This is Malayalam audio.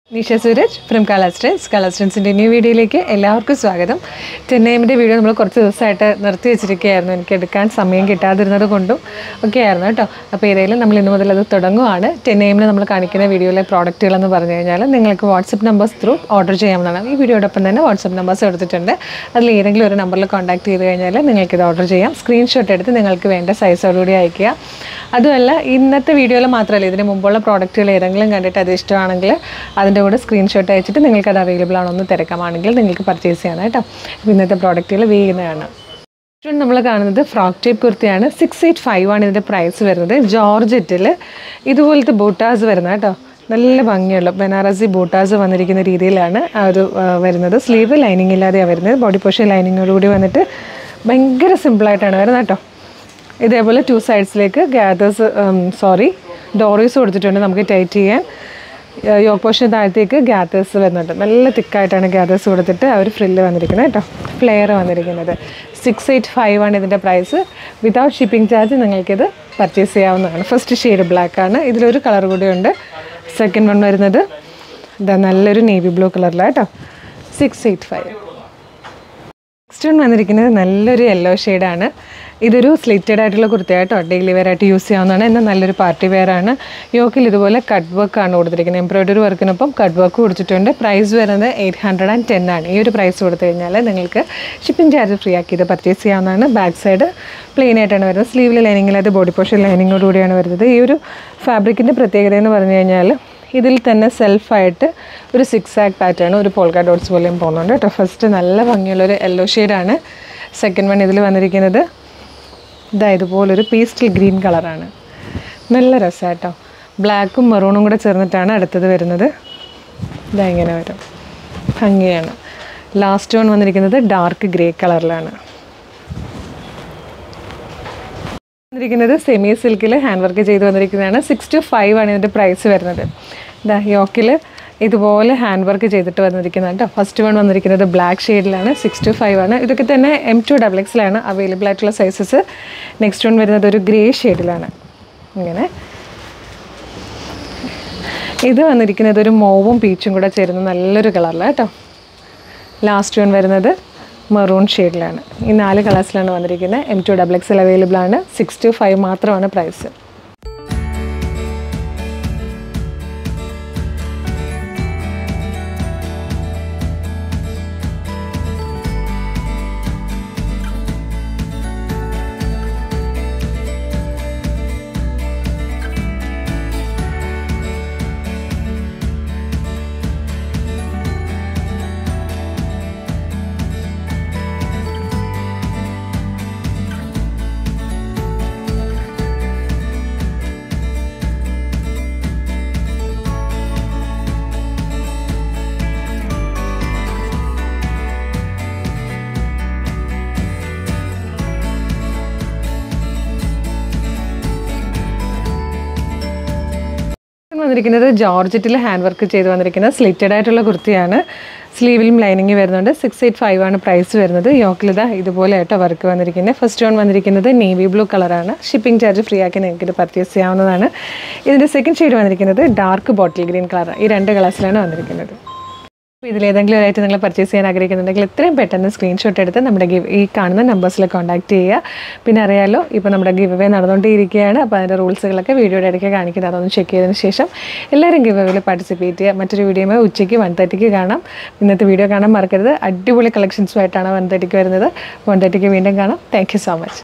നിഷ സൂരജ് ഫ്രം കളസ്റ്റൻസ് കളസ്റ്റൻസിൻ്റെ ന്യൂ വീഡിയോയിലേക്ക് എല്ലാവർക്കും സ്വാഗതം ചെന്നൈമിൻ്റെ വീഡിയോ നമ്മൾ കുറച്ച് ദിവസമായിട്ട് നിർത്തി വെച്ചിരിക്കുകയായിരുന്നു എനിക്ക് എടുക്കാൻ സമയം കിട്ടാതിരുന്നത് കൊണ്ടും ഒക്കെ ആയിരുന്നു കേട്ടോ അപ്പോൾ ഏതായാലും നമ്മൾ ഇന്ന് മുതൽ അത് തുടങ്ങുവാണ് ടെന്നൈമിൽ നമ്മൾ കാണിക്കുന്ന വീഡിയോയിലെ പ്രോഡക്റ്റുകളെന്ന് പറഞ്ഞു കഴിഞ്ഞാൽ നിങ്ങൾക്ക് വാട്സപ്പ് നമ്പേഴ്സ് ത്രൂ ഓർഡർ ചെയ്യാവുന്നതാണ് ഈ വീഡിയോടൊപ്പം തന്നെ വാട്സപ്പ് നമ്പേഴ്സ് എടുത്തിട്ടുണ്ട് അതിൽ ഏതെങ്കിലും ഒരു നമ്പറിൽ കോൺടാക്ട് ചെയ്ത് കഴിഞ്ഞാൽ നിങ്ങൾക്കിത് ഓർഡർ ചെയ്യാം സ്ക്രീൻഷോട്ട് എടുത്ത് നിങ്ങൾക്ക് വേണ്ട സൈസോടുകൂടി അയക്കുക അതുമല്ല ഇന്നത്തെ വീഡിയോയിൽ മാത്രമല്ല ഇതിന് മുമ്പുള്ള പ്രോഡക്റ്റുകൾ ഏതെങ്കിലും കണ്ടിട്ട് അത് ഇഷ്ടമാണെങ്കിൽ അതിൻ്റെ കൂടെ സ്ക്രീൻഷോട്ട് അയച്ചിട്ട് നിങ്ങൾക്ക് അത് അവൈലബിൾ ആണോ എന്ന് തിരക്കാമാണെങ്കിൽ നിങ്ങൾക്ക് പർച്ചേസ് ചെയ്യാം കേട്ടോ അപ്പോൾ ഇന്നത്തെ പ്രോഡക്റ്റുകൾ വീഴുന്നതാണ് ഏറ്റവും നമ്മൾ കാണുന്നത് ഫ്രോക്ക് ടൈപ്പ് കുർത്തിയാണ് സിക്സ് എയ്റ്റ് ഫൈവ് ആണ് ഇതിൻ്റെ പ്രൈസ് വരുന്നത് ജോർജറ്റിൽ ഇതുപോലത്തെ ബൂട്ടാസ് വരുന്നത് കേട്ടോ നല്ല ഭംഗിയുള്ള ബനാറസി ബൂട്ടാസ് വന്നിരിക്കുന്ന രീതിയിലാണ് ആ ഒരു ആ, വരുന്നത് സ്ലീവ് ലൈനിങ് ഇല്ലാതെയാണ് വരുന്നത് ബോഡി പോഷൻ ലൈനിങ്ങോടുകൂടി വന്നിട്ട് ഭയങ്കര സിമ്പിളായിട്ടാണ് വരുന്നത് കേട്ടോ ഇതേപോലെ ടു സൈഡ്സിലേക്ക് ഗ്യാദേഴ്സ് സോറി ഡോറീസ് കൊടുത്തിട്ടുണ്ട് നമുക്ക് ടൈറ്റ് ചെയ്യാൻ യോക്ക് പോഷൻ താഴത്തേക്ക് ഗ്യാദേഴ്സ് വരുന്നുണ്ട് നല്ല തിക്കായിട്ടാണ് ഗ്യാദേഴ്സ് കൊടുത്തിട്ട് ആ ഒരു ഫ്രില്ല് വന്നിരിക്കുന്നത് കേട്ടോ ഫ്ലെയർ വന്നിരിക്കുന്നത് സിക്സ് എയ്റ്റ് ഫൈവ് ആണ് ഇതിൻ്റെ പ്രൈസ് വിതൗട്ട് ഷിപ്പിംഗ് ചാർജ് നിങ്ങൾക്കിത് പർച്ചേസ് ചെയ്യാവുന്നതാണ് ഫസ്റ്റ് ഷെയ്ഡ് ബ്ലാക്ക് ആണ് ഇതിലൊരു കളർ കൂടിയുണ്ട് സെക്കൻഡ് വൺ വരുന്നത് ഇതാ നല്ലൊരു നേവി ബ്ലൂ കളറിലാണ് കേട്ടോ six eight five next one വന്നിരിക്കുന്നത് നല്ലൊരു യെല്ലോ ഷെയ്ഡാണ് ഇതൊരു സ്ലിറ്റഡ് ആയിട്ടുള്ള കുർത്തയായിട്ടോ ഡെയിലി വെയർ ആയിട്ട് യൂസ് ചെയ്യാവുന്നതാണ് എന്നാൽ നല്ലൊരു പാർട്ടി വെയർ ആണ് യോക്കിൽ ഇതുപോലെ കട്ട് വർക്ക് ആണ് കൊടുത്തിരിക്കുന്നത് എംബ്രോയിഡറി വർക്കിനൊപ്പം കട്ട് വർക്ക് കൊടുത്തിട്ടുണ്ട് പ്രൈസ് വരുന്നത് എയ്റ്റ് ഹൺഡ്രഡ് ആൻഡ് ടെൻ ആണ് ഈ ഒരു പ്രൈസ് കൊടുത്തു കഴിഞ്ഞാൽ നിങ്ങൾക്ക് ഷിപ്പിംഗ് ചാർജ് ഫ്രീ ആക്കി ഇത് പർച്ചേസ് ചെയ്യാവുന്നതാണ് ബാക്ക് സൈഡ് പ്ലെയിൻ ആയിട്ടാണ് വരുന്നത് സ്ലീവിൽ ലൈനിങ് ഇല്ലാതെ ബോഡി പോഷൻ ലൈനിങ്ങോടുകൂടിയാണ് വരുന്നത് ഈ ഒരു ഫാബ്രിക്കിൻ്റെ പ്രത്യേകത എന്ന് പറഞ്ഞു കഴിഞ്ഞാൽ ഇതിൽ തന്നെ സെൽഫായിട്ട് ഒരു സിക്സ് ആക്ക് പാറ്റേൺ ഒരു പോൾക്ക ഡോട്ട്സ് പോലെയും പോകുന്നുണ്ട് കേട്ടോ ഫസ്റ്റ് നല്ല ഭംഗിയുള്ളൊരു യെല്ലോ ഷെയ്ഡാണ് സെക്കൻഡ് വൺ ഇതിൽ വന്നിരിക്കുന്നത് ഇതാ ഇതുപോലൊരു പീസ്റ്റൽ ഗ്രീൻ കളറാണ് നല്ല രസമാട്ടോ ബ്ലാക്കും മെറൂണും കൂടെ ചേർന്നിട്ടാണ് അടുത്തത് വരുന്നത് ഇതാ ഇങ്ങനെ വരും ഭംഗിയാണ് ലാസ്റ്റ് വൺ വന്നിരിക്കുന്നത് ഡാർക്ക് ഗ്രേ കളറിലാണ് വന്നിരിക്കുന്നത് സെമി സിൽക്കിൽ ഹാൻഡ് വർക്ക് ചെയ്ത് വന്നിരിക്കുന്നതാണ് സിക്സ് ടു ഫൈവ് ആണ് ഇതിൻ്റെ പ്രൈസ് വരുന്നത് ഇതാ യോക്കിൽ ഇതുപോലെ ഹാൻഡ് വർക്ക് ചെയ്തിട്ട് വന്നിരിക്കുന്നത് കേട്ടോ ഫസ്റ്റ് വൺ വന്നിരിക്കുന്നത് ബ്ലാക്ക് ഷെയ്ഡിലാണ് സിക്സ് ടു ഫൈവ് ആണ് ഇതൊക്കെ തന്നെ എം ടു ഡബിൾ എക്സിലാണ് അവൈലബിൾ ആയിട്ടുള്ള സൈസസ് നെക്സ്റ്റ് വൺ വരുന്നത് ഒരു ഗ്രേ ഷെയ്ഡിലാണ് ഇങ്ങനെ ഇത് വന്നിരിക്കുന്നത് ഒരു മോവും പീച്ചും കൂടെ ചേരുന്ന നല്ലൊരു കളറിലാണ് കേട്ടോ ലാസ്റ്റ് വൺ വരുന്നത് മെറൂൺ ഷെയ്ഡിലാണ് ഈ നാല് കളേഴ്സിലാണ് വന്നിരിക്കുന്നത് M two double X L available ആണ് സിക്സ് ടു ഫൈവ് മാത്രമാണ് പ്രൈസ് വന്നിരിക്കുന്നത് ജോർജറ്റിൽ ഹാൻഡ് വർക്ക് ചെയ്ത് വന്നിരിക്കുന്ന സ്ലിറ്റഡ് ആയിട്ടുള്ള കുർത്തിയാണ് സ്ലീവിലും ലൈനിങ് വരുന്നുണ്ട് സിക്സ് എയ്റ്റ് ഫൈവ് ആണ് പ്രൈസ് വരുന്നത് യോക്കിലിത ഇതുപോലെ ആയിട്ട് വർക്ക് വന്നിരിക്കുന്നത് ഫസ്റ്റ് വൺ വന്നിരിക്കുന്നത് നേവി ബ്ലൂ കളറാണ് ഷിപ്പിംഗ് ചാർജ് ഫ്രീ ആക്കി നിങ്ങൾക്ക് ഇത് പർച്ചേസ് ചെയ്യാവുന്നതാണ് ഇതിൻ്റെ സെക്കൻഡ് ഷെയ്ഡ് വന്നിരിക്കുന്നത് ഡാർക്ക് ബോട്ടിൽ ഗ്രീൻ കളർ ഈ രണ്ട് കളേഴ്സിലാണ് വന്നിരിക്കുന്നത് അപ്പോൾ ഇതിലേതെങ്കിലും ഒരായിട്ട് നിങ്ങൾ പർച്ചേസ് ചെയ്യാൻ ആഗ്രഹിക്കുന്നുണ്ടെങ്കിൽ എത്രയും പെട്ടെന്ന് സ്ക്രീൻഷോട്ട് എടുത്ത് നമ്മുടെ ഗിവ് ഈ കാണുന്ന നമ്പേഴ്സിൽ കോൺടാക്ട് ചെയ്യുക പിന്നെ അറിയാലോ ഇപ്പോൾ നമ്മുടെ ഗിവ് അവേ നടന്നുകൊണ്ടിരിക്കുകയാണ് അപ്പോൾ അതിൻ്റെ റൂൾസുകളൊക്കെ വീഡിയോയുടെ ഇടയ്ക്ക് കാണിക്കുന്നത് അതൊന്ന് ചെക്ക് ചെയ്തതിന് ശേഷം എല്ലാവരും ഗിവ് അവേയിൽ പാർട്ടിസിപ്പേറ്റ് ചെയ്യുക മറ്റൊരു വീഡിയോയുമായി ഉച്ചയ്ക്ക് വൺ തേർട്ടിക്ക് കാണാം ഇന്നത്തെ വീഡിയോ കാണാൻ മറക്കരുത് അടിപൊളി കളക്ഷൻസുമായിട്ടാണ് വൺ തേർട്ടിക്ക് വരുന്നത് വൺ തേർട്ടിക്ക് വീണ്ടും കാണാം താങ്ക് യു സോ മച്ച്